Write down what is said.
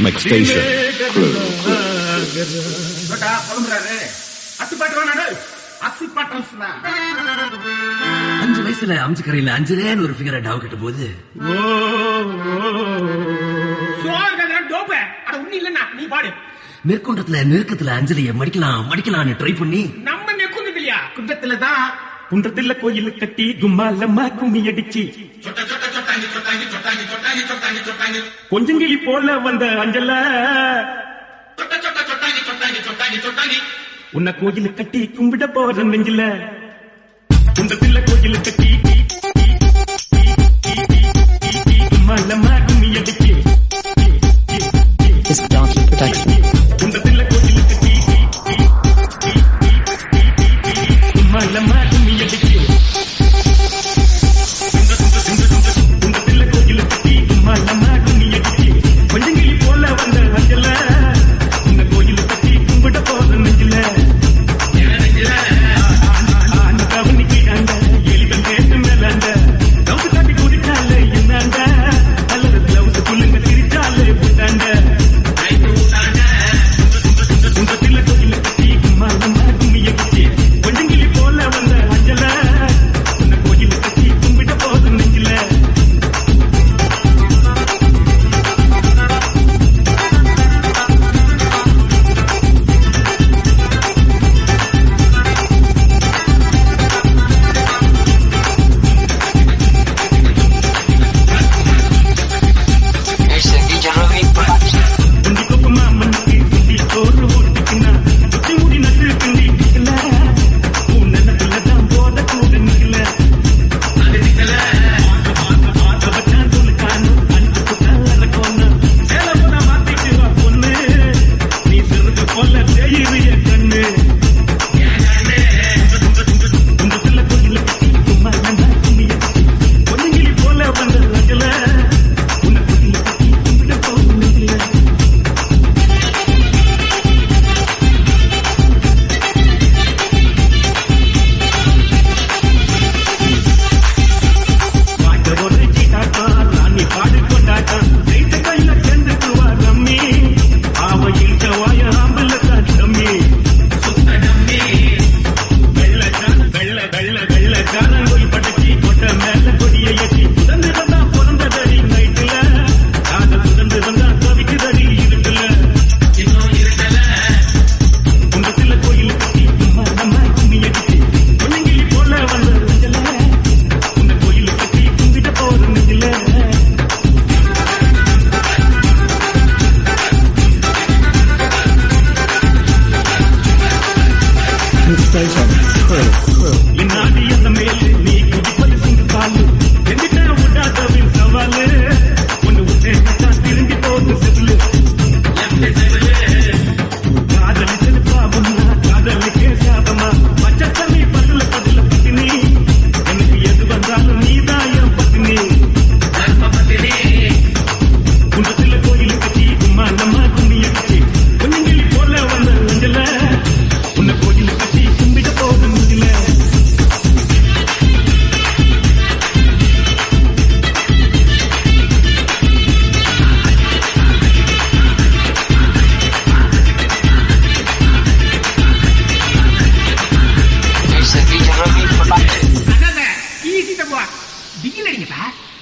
Mix Station. Crew. ஏண்டா, புலம்புறாரு அத்துப்பாட்டு வேணாடு அத்துப்பாட்டம் சொன்னா அஞ்சு வயசுல அம்ஜிக்கரையில அஞ்சுலேன்னு ஒரு ஃபிகரை டாவ் கட்டும் போது சோறு டோப்ப அட உண்ணி இல்லன்னா நீ பாடு நெற்குன்றத்துல நெருக்கத்துல அஞ்சலிய மடிக்கலாம் மடிக்கலாம்னு ட்ரை பண்ணி நம்ம நெக்குந்தது இல்லையா குன்றத்துல தான் குன்றத்துல கோயில் கட்டி கும்மாலம்மா கும்மி அடிச்சு கொஞ்சங்கிளி போல வந்த அஞ்சல உன்னை கோயில் கட்டி கும்பிட போற நெஞ்சில குன்றத்துல கோயில் கட்டி கும்மாலம்மா கும்மி அடிச்சு is Donkey Production. குன்றத்துல கோயில் கட்டி கும்மாலம்மா கும்மி அடிச்சு குன்றத்துல கோயில் கட்டி கும்மாலம்மா கும்மி அடிச்சு கொஞ்சங்கிளி போல வந்த அஞ்சல உன்னை கோயில் கட்டி கும்பிட போற நெஞ்சில அந்த கவனிக்கு அந்த எலிகள் கேட்டு மேலாண்ட கவுத்து காட்டி குடிச்சாலே என்னாண்ட அல்லது கிளவுஸ் புல்லுங்க திரிச்சாலே புட்டாண்ட குன்றத்துல கோயில் கட்டி கும்மாலம்மா கும்மி அடிச்சு கொஞ்சங்கிளி போல வந்த அஞ்சல உன்னை கோயில் கட்டி கும்பிட போற நெஞ்சில Here's the DJ Rohit Production. குண்டி கொப்பமா மண்ணுக்கு குண்டி சோறு ஊட்டிக்கினா சுத்தி முடி நட்டு கிண்டி நிக்கல உன் நினைப்புல தான் போத கூட நிக்கல அது நிக்கல ஆத்த வச்சான் துளுக்கானு அன்புக்கு கல்லற கொன்னு சேல போன மாத்திட்டு வா பொண்ணு நீ சிறுக்கு போல செய்யுறிய கண்ணு குண்டத்துல கோயில் கட்டி சும்மா நல்லா கும்மிய பொண்ணுங்கிளி போல வந்த அஞ்சல உன்னை கோயில் கட்டி கும்பிட போகணும் பாட்டு ஒரு சீட்டாட்டா ராணி பாடு கொண்டாட்டா ஜெயித்த கையில சேர்ந்துக்குவா ரம்மி ஆவ இழுத்த வாய ஆம்பல்ல தான் டம்மி சுத்த டம்மி வெள்ளச்சான் வெள்ள வெள்ள வெள்ளச்சான் போய் படைச்சி கொட்ட மேல கொடிய ஏற்றி புதந்து வந்தா பிறந்ததடி நைட்டுல காதல் புதந்து வந்தா தவிக்குதடி இருட்டுல இன்னும் இருட்டல குண்டத்துல கோயில் கட்டி சும்மா நம்ம கும்மி அடிச்சு பொண்ணுங்கிளி போல வந்த அஞ்சல உன்னை கோயில் கட்டி கும்பிட போற நெஞ்சில Mix Station. Crew. Crew. என்னாடி அந்த மேலே நீ குதிப்பது சிங்கு காலு எங்கிட்ட விடாதவின் சவாலு ஒன்னு விட்டே திரும்பி போகுது செல்லு காதலிச்சது பாவம்னா காதலிக்கே சாதமா பச்சை தண்ணி பதுல பதுல பத்தினி எனக்கு எது வந்தாலும் நீதான் என் பத்தினி குண்டத்துல கோயில் கட்டி கும்மா நம்ம கும்மி அடிச்சு கொஞ்சங்கிளி போல வந்த அஞ்சல உன்னை கோயில் கட்டி கும்பிட போக முடியல Here's the DJ Rohit Production. அதான் ஈஸி தப்பா டிகில் அடிங்கப்பா